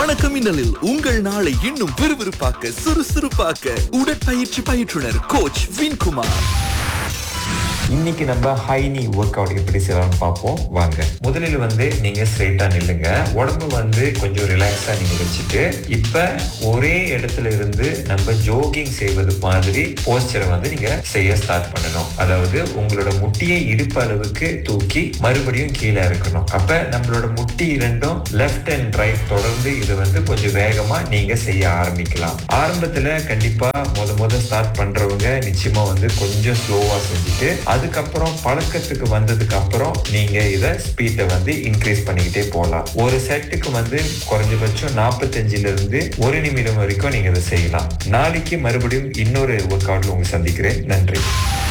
வணக்கம் மின்னலில் உங்கள் நாளை இன்னும் விறுவிறுப்பாக்க சுறுசுறுப்பாக்க உடற்பயிற்சி பயிற்றுனர் கோச் வின்குமார் இன்னைக்கு நம்ம ஹைனி ஒர்க் அவுட் எப்படி செய்யலாம்னு பார்ப்போம் வாங்க முதலில் வந்து நீங்க ஸ்ட்ரைட்டா நில்லுங்க உடம்பு வந்து கொஞ்சம் ரிலாக்ஸா நீங்க வச்சுட்டு இப்ப ஒரே இடத்துல இருந்து நம்ம ஜோகிங் செய்வது மாதிரி போஸ்டரை வந்து நீங்க செய்ய ஸ்டார்ட் பண்ணணும் அதாவது உங்களோட முட்டியை இடுப்பு அளவுக்கு தூக்கி மறுபடியும் கீழே இருக்கணும் அப்ப நம்மளோட முட்டி இரண்டும் லெஃப்ட் அண்ட் ரைட் தொடர்ந்து இது வந்து கொஞ்சம் வேகமா நீங்க செய்ய ஆரம்பிக்கலாம் ஆரம்பத்துல கண்டிப்பா முத முத ஸ்டார்ட் பண்றவங்க நிச்சயமா வந்து கொஞ்சம் ஸ்லோவா செஞ்சுட்டு அதுக்கப்புறம் பழக்கத்துக்கு வந்ததுக்கு அப்புறம் நீங்க இத ஸ்பீட்டை வந்து இன்க்ரீஸ் பண்ணிக்கிட்டே போகலாம் ஒரு செட்டுக்கு வந்து குறைஞ்சபட்சம் நாற்பத்தஞ்சுல இருந்து ஒரு நிமிடம் வரைக்கும் நீங்க இதை செய்யலாம் நாளைக்கு மறுபடியும் இன்னொரு ஒர்க் அவுட்ல உங்க சந்திக்கிறேன் நன்றி